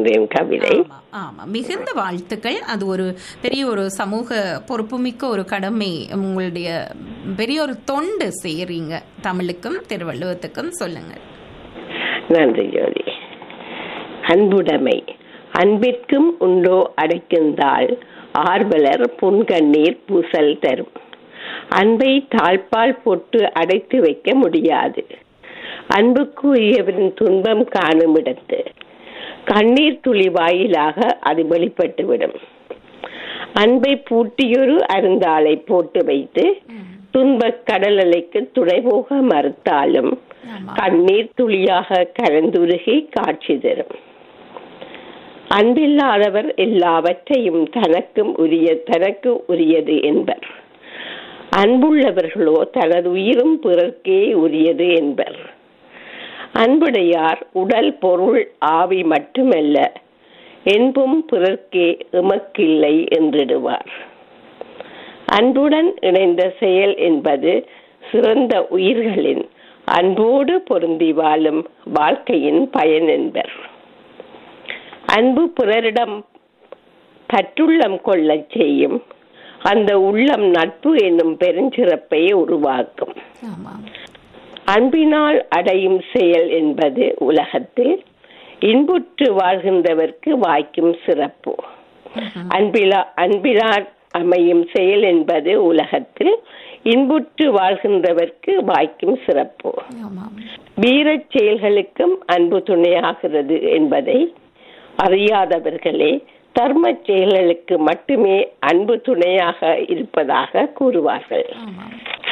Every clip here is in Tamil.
எழுதுகின்றேன் கவிதை ஆமா ஆமா மிகுந்த வாழ்த்துக்கள் அது ஒரு பெரிய ஒரு சமூக பொறுப்புமிக்க ஒரு கடமை உங்களுடைய பெரிய ஒரு தொண்டு செய்யறீங்க தமிழுக்கும் திருவள்ளுவத்துக்கும் சொல்லுங்க நன்றி ஜோதி அன்புடைமை அன்பிற்கும் உண்டோ அடைக்குந்தால் ஆர்வலர் புன்கண்ணீர் பூசல் தரும் அன்பை தாழ்பால் போட்டு அடைத்து வைக்க முடியாது அன்புக்கு உரியவரின் துன்பம் காணும் இடத்து கண்ணீர் துளி வாயிலாக அது வெளிப்பட்டுவிடும் அன்பை பூட்டியொரு அருந்தாளை போட்டு வைத்து துன்பக் கடல் அலைக்கு துணை போக மறுத்தாலும் ஆமா கண்ணீர் துளியாக கலந்துருகி காட்சி தரும் அன்பில்லாதவர் எல்லாவற்றையும் தனக்கும் உரிய தனக்கு உரியது என்பர் அன்புள்ளவர்களோ தனது உயிரும் பிறர்க்கே உரியது என்பர் அன்புடையார் உடல் பொருள் ஆவி மட்டுமல்ல என்பும் பிறர்க்கே எமக்கில்லை என்றிடுவார் அன்புடன் இணைந்த செயல் என்பது சிறந்த உயிர்களின் அன்போடு பொருந்தி வாழும் வாழ்க்கையின் பயன் என்பர் அன்பு பிறரிடம் பற்றுள்ளம் கொள்ளச் செய்யும் அந்த உள்ளம் நட்பு என்னும் பெருஞ்சிறப்பை உருவாக்கும் ஆமா அன்பினால் அடையும் செயல் என்பது உலகத்தில் இன்புற்று வாழ்கின்றவர்க்கு வாய்க்கும் சிறப்பு அன்பிலா அன்பிலார் அமையும் செயல் என்பது உலகத்தில் இன்புற்று வாழ்கின்றவர்க்கு வாய்க்கும் சிறப்பு ஆமா வீரச் செயல்களுக்கும் அன்பு துணையாகிறது என்பதை அறியாதவர்களே தர்ம செயல்களுக்கு மட்டுமே அன்பு துணையாக இருப்பதாக கூறுவார்கள் ஆமா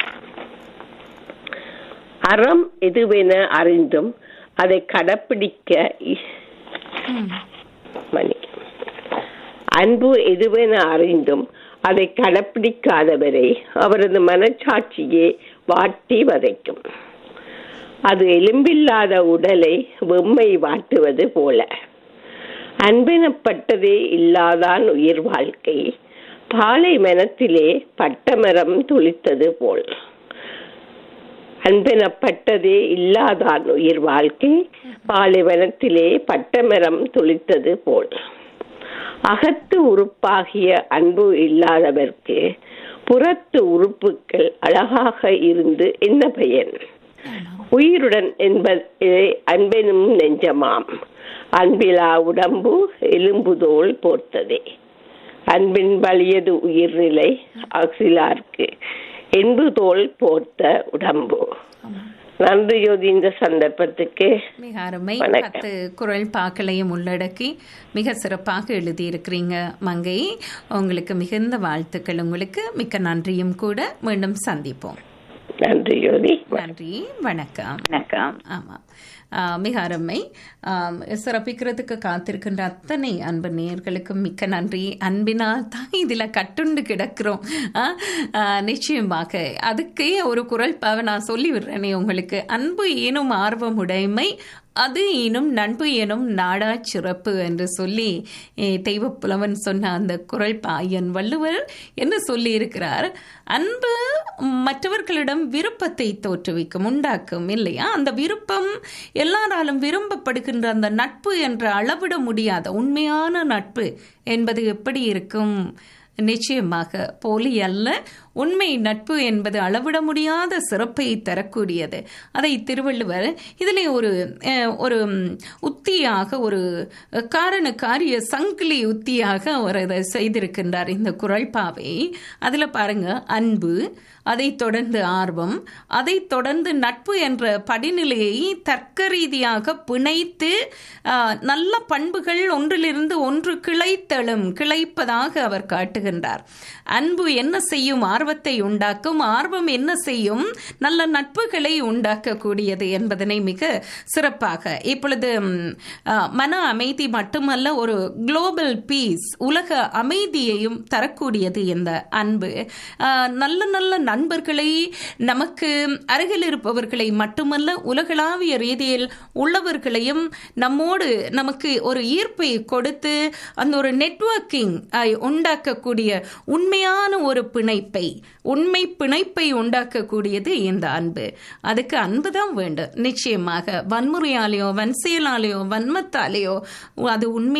அறம் எதுவென அறிந்தும் அதை கடைப்பிடிக்க இ- ம். மன்னிக்கவும். அன்பு எதுவென அறிந்தும் அதை கடைப்பிடிக்காதவரை அவரது மனச்சாட்சியே வாட்டி வதைக்கும் அது எலும்பில்லாத உடலை வெம்மை வாட்டுவது போல அன்பெனப்பட்டதே இல்லாதான் உயிர் வாழ்க்கை பாலை மனத்திலே பட்டமரம் துளித்தது போல் அன்பெனப்பட்டதே இல்லாதான் உயிர் வாழ்க்கை பாலைவனத்திலே பட்டமரம் துளித்தது போல் அகத்து உறுப்பாகிய அன்பு இல்லாதவர்க்கு புறத்து உறுப்புகள் அழகாக இருந்து என்ன பயன் உயிருடன் என்பது அன்பெனும் நெஞ்சமாம் அன்பிலா உடம்பு எலும்புதோல் போர்த்ததே அன்பின் வலியது உயிர்நிலை அகிலார்க்கு என்பு தோல் போர்த்த உடம்பு நன்றி ஜோதி இந்த சந்தர்ப்பத்துக்கு மிக அருமை வணக்கம். பத்து குரல் பாக்களையும் உள்ளடக்கி மிக சிறப்பாக எழுதியிருக்கிறீங்க மங்கை உங்களுக்கு மிகுந்த வாழ்த்துக்கள் உங்களுக்கு மிக்க நன்றியும் கூட மீண்டும் சந்திப்போம் நன்றி ஜோதி நன்றி வணக்கம் வணக்கம் ஆமாம் ஆஹ் மிக அருமை ஆம், சிறப்பிக்கிறதுக்கு காத்திருக்கின்ற அத்தனை அன்பு நேயர்களுக்கும் மிக்க நன்றி அன்பினால் தான் இதில் கட்டுண்டு கிடக்கிறோம் ஆஹ், ஆஹ், நிச்சயமாக அதுக்கே ஒரு குரல் பாவை நான் சொல்லி விடுறேனே உங்களுக்கு அன்பு எனும் ஆர்வம் உடைமை அது எனும் நண்பு எனும் நாடா சிறப்பு என்று சொல்லி eh, தெய்வப் புலவன் சொன்ன அந்த குரல் பாயன் வள்ளுவர் என்ன சொல்லி இருக்கிறார் அன்பு மற்றவர்களிடம் விருப்பத்தை தோற்றுவிக்கும் உண்டாக்கும் இல்லையா அந்த விருப்பம் எல்லாராலும் விரும்பப்படுகின்ற அந்த நட்பு என்ற அளவிட முடியாத உண்மையான நட்பு என்பது எப்படி இருக்கும் நிச்சயமாக போலி அல்ல உண்மை நட்பு என்பது அளவிட முடியாத சிறப்பை தரக்கூடியது அதை திருவள்ளுவர் இதிலே ஒரு அஹ், ஒரு ம், உத்தியாக ஒரு காரண காரிய சங்கிலி உத்தியாக அவர் அதை செய்திருக்கின்றார் இந்த குரல்பாவை அதில் பாருங்க அன்பு அதைத் தொடர்ந்து ஆர்வம் அதைத் தொடர்ந்து நட்பு என்ற படிநிலையை தர்க்க ரீதியாக பிணைத்து ஆஹ், நல்ல பண்புகள் ஒன்றிலிருந்து ஒன்று கிளைத்தெழும் கிளைப்பதாக அவர் காட்டுகின்றார் அன்பு என்ன செய்யும் ஆர்வத்தை உண்டாக்கும் ஆர்வம் என்ன செய்யும் நல்ல நட்புகளை உண்டாக்கக்கூடியது என்பதனை மிக சிறப்பாக இப்பொழுது ம், ஆஹ், மன அமைதி மட்டுமல்ல ஒரு குளோபல் பீஸ் உலக அமைதியையும் தரக்கூடியது இந்த அன்பு ஆஹ், நல்ல நல்ல நண்பர்களை நமக்கு அருகில் இருப்பவர்களை மட்டுமல்ல உலகளாவிய ரீதியில் உள்ளவர்களையும் நம்மோடு நமக்கு ஒரு ஈர்ப்பை கொடுத்து அந்த ஒரு நெட்வொர்க்கிங் உண்டாக்கக்கூடிய உண்மையான ஒரு பிணைப்பை உண்மை பிணைப்பை உண்டாக்கக்கூடியது இந்த அன்பு அதுக்கு அன்பு தான் வேண்டும் நிச்சயமாக வன்முறையாலேயோ வன்செயலாலேயோ வன்மத்தாலேயோ அது உண்மை